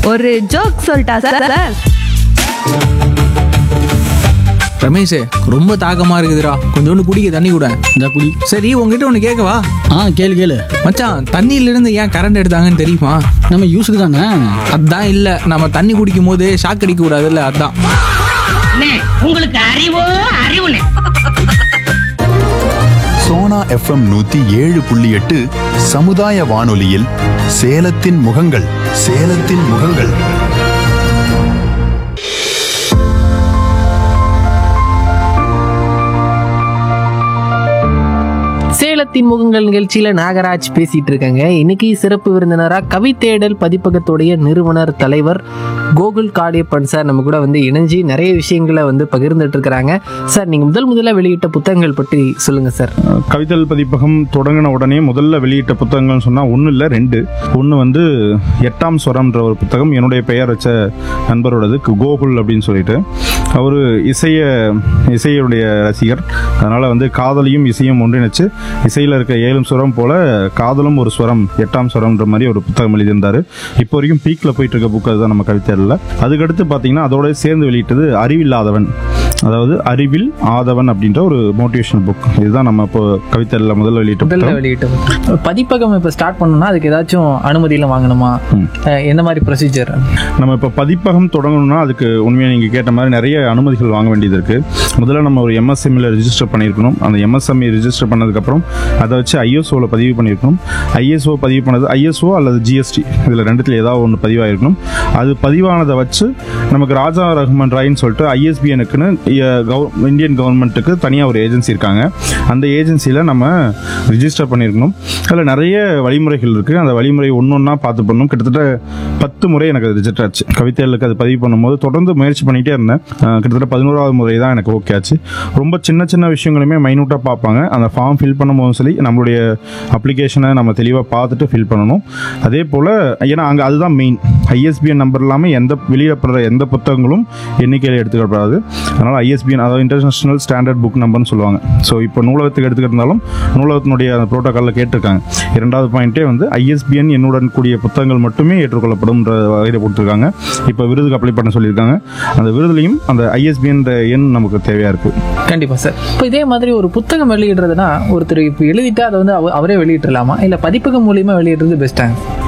ஒரு ஜோக் சொல்லிட்டா sir sir Ramesh ரொம்ப தாகமா இருக்குதுடா கொஞ்சோண்டு குடிக்க தண்ணி கூட இந்த குடி சரி உங்ககிட்ட ஒன்று கேட்கவா ஆ கேளு கேளு மச்சான் தண்ணியில இருந்து ஏன் கரண்ட் எடுத்தாங்கன்னு தெரியுமா நம்ம யூஸுக்கு தானே அதான் இல்ல நம்ம தண்ணி குடிக்கும் போது ஷாக் அடிக்க கூடாதுல்ல அதான் அண்ணே, உங்களுக்கு அறிவோ அறிவுனே சோனா எஃப்எம் நூத்தி ஏழு புள்ளி எட்டு சமுதாய வானொலியில் சேலத்தின் முகங்கள் சேலத்தின் முகங்கள் சேலத்தின் முகங்கள் நிகழ்ச்சியில நாகராஜ் பேசிட்டு இருக்காங்க இன்னைக்கு சிறப்பு விருந்தினரா கவித்தேடல் பதிப்பகத்துடைய நிறுவனர் தலைவர் கோகுல் காடியப்பன் சார் நம்ம கூட வந்து இணைஞ்சு நிறைய விஷயங்களை வந்து பகிர்ந்துட்டு இருக்கிறாங்க சார் நீங்க முதல் முதல்ல வெளியிட்ட புத்தகங்கள் பற்றி சொல்லுங்க சார் கவிதல் பதிப்பகம் தொடங்கின உடனே முதல்ல வெளியிட்ட புத்தகங்கள்னு சொன்னால் ஒன்றும் இல்லை ரெண்டு ஒன்று வந்து எட்டாம் ஸ்வரம்ன்ற ஒரு புத்தகம் என்னுடைய பெயர் வச்ச நண்பரோடது கு- கோகுல் அப்படின்னு சொல்லிட்டு அவர் இசைய இசையுடைய ரசிகர் அதனால் வந்து காதலையும் இசையும் ஒன்றிணைச்சு இசையில் இருக்க ஏழும் ஸ்வரம் போல காதலும் ஒரு ஸ்வரம் எட்டாம் ஸ்வரம்ன்ற மாதிரி ஒரு புத்தகம் எழுதியிருந்தார் இப்போ வரைக்கும் பீக்கில் போயிட்டு இருக்க புக் அதுதான் நம்ம கவிதையில் அதுக்கடுத்து பார்த்தீங்கன்னா அதோட சேர்ந்து வெளியிட்டது அறிவில்லாதவன் அதாவது அறிவில் ஆதவன் அப்படின்ற ஒரு மோட்டிவேஷனல் புக் இதுதான் நம்ம இப்போ கவிதையில் முதல்ல வெளியிட்ட முதல்ல புத்தகம் வெளியிட்ட புத்தகம். பதிப்பகம் இப்ப ஸ்டார்ட் பண்ணணும்னா அதுக்கு ஏதாச்சும் அனுமதியெல்லாம் வாங்கணுமா ம். அஹ் என்ன மாதிரி ப்ரொசீஜர் நம்ம இப்போ பதிப்பகம் தொடங்கணும்னா அதுக்கு உண்மையாக நீங்கள் கேட்ட மாதிரி நிறைய அனுமதிகள் வாங்க வேண்டியது இருக்குது முதல்ல நம்ம ஒரு எம்எஸ்எம்மில் ரிஜிஸ்டர் பண்ணியிருக்கணும் அந்த எம்எஸ்எம்இ ரிஜிஸ்டர் பண்ணதுக்கப்புறம் அதை வச்சு ஐஎஸ்ஓவில் பதிவு பண்ணியிருக்கணும் ஐஎஸ்ஓ பதிவு பண்ணது ஐஎஸ்ஓ அல்லது ஜிஎஸ்டி இதில் ரெண்டுத்தில் ஏதாவது ஒன்று பதிவாயிருக்கணும் அது பதிவானதை வச்சு நமக்கு ராஜா ரஹ்மான் ராயின்னு சொல்லிட்டு ஐஎஸ்பிஎனுக்குன்னு இந்தியன் கவர்மெண்ட்டுக்கு தனியாக ஒரு ஏஜென்சி இருக்காங்க அந்த ஏஜென்சியில் நம்ம ரிஜிஸ்டர் பண்ணியிருக்கணும் அதில் நிறைய வழிமுறைகள் இருக்குது அந்த வழிமுறை ஒன்று ஒன்றா பார்த்து பண்ணணும் கிட்டத்தட்ட பத்து முறை எனக்கு அது ரிஜெக்ட் ஆச்சு கவிதைகளுக்கு அது பதிவு பண்ணும்போது தொடர்ந்து முயற்சி பண்ணிகிட்டே இருந்தேன் அஹ் கிட்டத்தட்ட பதினோராவது முறை தான் எனக்கு ஓகே ஆச்சு ரொம்ப சின்ன சின்ன விஷயங்களுமே மைனூட்டாக பார்ப்பாங்க அந்த ஃபார்ம் ஃபில் பண்ணும்போதும் சரி நம்மளுடைய அப்ளிகேஷனை நம்ம தெளிவாக பார்த்துட்டு ஃபில் பண்ணணும் அதே போல் ஏன்னா அங்கே அதுதான் மெயின் ஐஎஸ்பிஎன் நம்பர் இல்லாமல் எந்த வெளியிடப்படுற எந்த புத்தகங்களும் எண்ணிக்கையில் எடுத்துக்கப்படாது அதனால் ஐஎஸ்பிஎன் அதாவது இன்டர்நேஷனல் ஸ்டாண்டர்ட் புக் நம்பர்னு சொல்லுவாங்க ஸோ இப்போ நூலகத்துக்கு எடுத்துக்கிட்டாலும் நூலகத்தினுடைய அந்த ப்ரோட்டோக்காலில் கேட்டிருக்காங்க இரண்டாவது பாயிண்ட்டே வந்து ஐஎஸ்பிஎன் எண்ணுடன் கூடிய புத்தகங்கள் மட்டுமே ஏற்றுக்கொள்ளப்படும்ன்ற வகையில் கொடுத்துருக்காங்க இப்போ விருதுக்கு அப்ளை பண்ண சொல்லியிருக்காங்க அந்த விருதுலையும் அந்த ஐஎஸ்பிஎன் எண் நமக்கு தேவையாக இருக்குது கண்டிப்பா சார் இப்போ இதே மாதிரி ஒரு புத்தகம் வெளியிடுறதுனா ஒருத்தர் இப்போ எழுதிட்டா அதை வந்து அவ- அவரே வெளியிடலாமா இல்ல பதிப்பகம் மூலியமா வெளியிடுறது பெஸ்ட்டாங்க